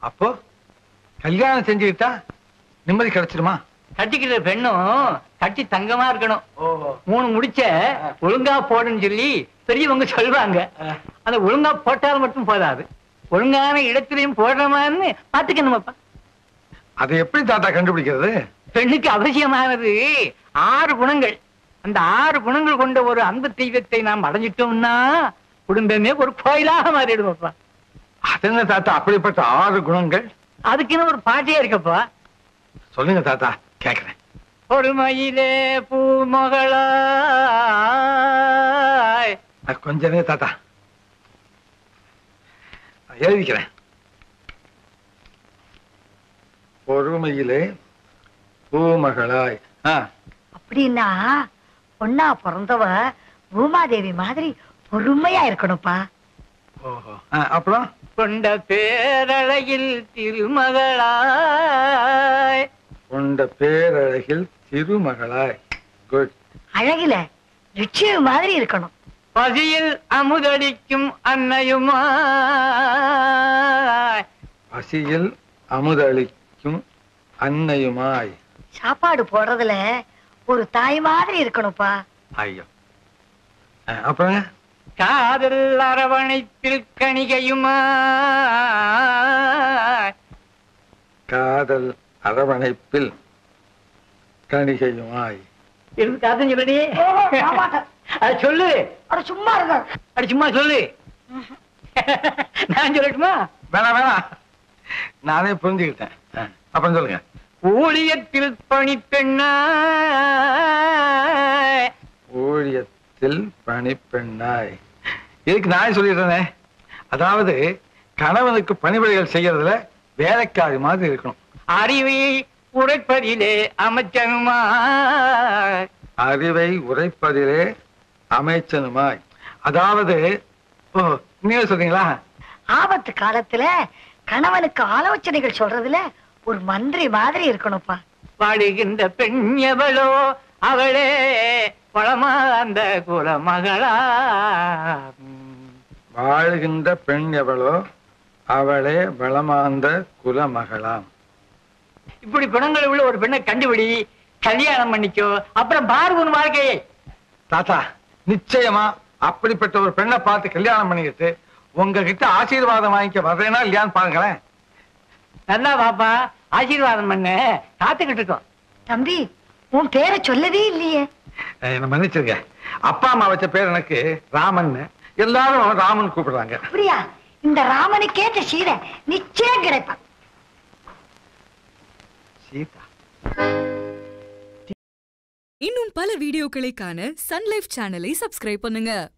அப்போ கல்யாணம் செஞ்சுக்கிட்டா நிம்மதி கிடைச்சிருமா கட்டிக்கிற பெண்ணும் கட்டி தங்கமா இருக்கணும் ஓஹோ மூணு முடிச்ச ஒழுங்கா போடுன்னு சொல்லி பெரியவங்க சொல்லுவாங்க அந்த ஒழுங்கா போட்டால் மட்டும் போதாது ஒழுங்கான இடத்திலையும் போடுறமான்னு பாத்துக்கணுமாப்பா அதை எப்படி தாத்தா கண்டுபிடிக்கிறது பெண்ணுக்கு அவசியமானது ஆறு குணங்கள் அந்த ஆறு குணங்கள் கொண்ட ஒரு அன்பு தெய்வத்தை நாம் அடைஞ்சிட்டோம்னா குடும்பமே ஒரு கோயிலாக மாறிடுமாப்பா அது என்ன தாத்தா அப்படிப்பட்ட ஆறு குணங்கள் அதுக்குன்னு ஒரு பாட்டியே இருக்கப்பா சொல்லுங்க தாத்தா கேக்குறேன் பொறுமையிலே பூமகளாய் அது கொஞ்ச நேரம் தாத்தா நான் எழுதிக்கிறேன் பொறுமையிலே பூமகளாய் ஆ, அப்படின்னா பொண்ணா பிறந்தவ பூமாதேவி மாதிரி பொறுமையா இருக்கணும்ப்பா ஓஹோ ஆ, அப்புறம் கொண்ட பேரழகில் திருமகளாய் உண்ட பேரழகில் திருமகளாய் குட் அழகுல லட்சுமி மாதிரி இருக்கணும் பசியில் அமுதடிக்கும் அன்னையுமாய் பசியில் அமுதளிக்கும் அன்னையுமாய் சாப்பாடு போடுறதுல ஒரு தாய் மாதிரி இருக்கணும்ப்பா ஐயோ ஆ, அப்புறங்க காதல் அரவணைப்பில் கணிகையுமாய் காதல் அரவணைப்பில் கணிகையுமாய் இருந்து காதல் சொல்லடி ஆமாட்ட. அது சொல்லு அட சும்மா இருங்க அடி சும்மா சொல்லு நான் சொல்லட்டுமா வேணாம் வேணாம் நானே புரிஞ்சுக்கிட்டேன் ஆ, அப்புறம் சொல்லுங்க ஊழியத்தில் பணிப்பெண்ணாய் ஊழியத்தில் பணிப்பெண்ணாய் இதுக்கு நான் சொல்லிடுறேனே அதாவது கணவனுக்கு பணிவிடைகள் செய்யறதுல வேலைக்காரி மாதிரி இருக்கணும் அறிவை உரைப்பதிலே அமைச்சனுமாய் அறிவை உரைப்பதிலே அமைச்சனுமாய் அதாவது ஓ நீங்க சொல்றீங்களா ஆபத்து காலத்துல கணவனுக்கு ஆலோசனைகள் சொல்றதுல ஒரு மந்திரி மாதிரி இருக்கணும்ப்பா வாடுகின்ற பெண் எவளோ அவளே வளமா அந்த குலமகளா வாழ்கின்ற பெண் எவளோ அவளே வளமாந்த குலமகளாம் இப்படி குணங்கள் உள்ள ஒரு பெண்ணை கண்டுபிடி கல்யாணம் பண்ணிக்கோ அப்புறம் பாரு உன் வாழ்க்கையை தாத்தா நிச்சயமா அப்படிப்பட்ட ஒரு பெண்ணை பார்த்து கல்யாணம் பண்ணிக்கிட்டு உங்ககிட்ட ஆசீர்வாதம் வாங்கிக்க வர்றேனா இல்லையான்னு பாருங்களேன் நல்லா பாப்பா ஆசீர்வாதம் பண்ண காத்துக்கிட்டு இருக்கோம் தம்பி உன் பேரை சொல்லவே இல்லையே அஹ் என்னை மன்னிச்சிருங்க அப்பா அம்மா வச்ச பேர் எனக்கு ராமன் எல்லாரும் ராமன் கூப்பிடுறாங்க அப்படியா இந்த ராமனுக்கேற்ற சீதை நிச்சயம் கிடைப்பான் சீதா இன்னும் பல வீடியோக்களை காண சன் லைஃப் சேனலை சப்ஸ்கிரைப் பண்ணுங்க